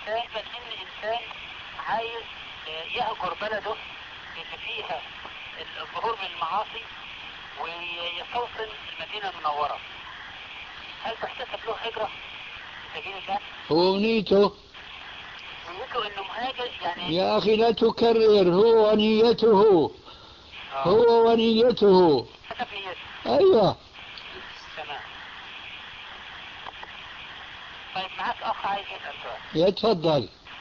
دائما ان انسان عايز يهجر بلده اللي فيها الظهور من المعاصي ويستوطن المدينة المنورة هل تحتسب له هجرة في سبيل الله؟ هو نيته نيته انه مهاجر يعني يا أخي لا تكرر هو ونيته آه. هو ونيته حسب نيته أيوه تمام طيب معاك اخ عايز يسأل سؤال يتفضل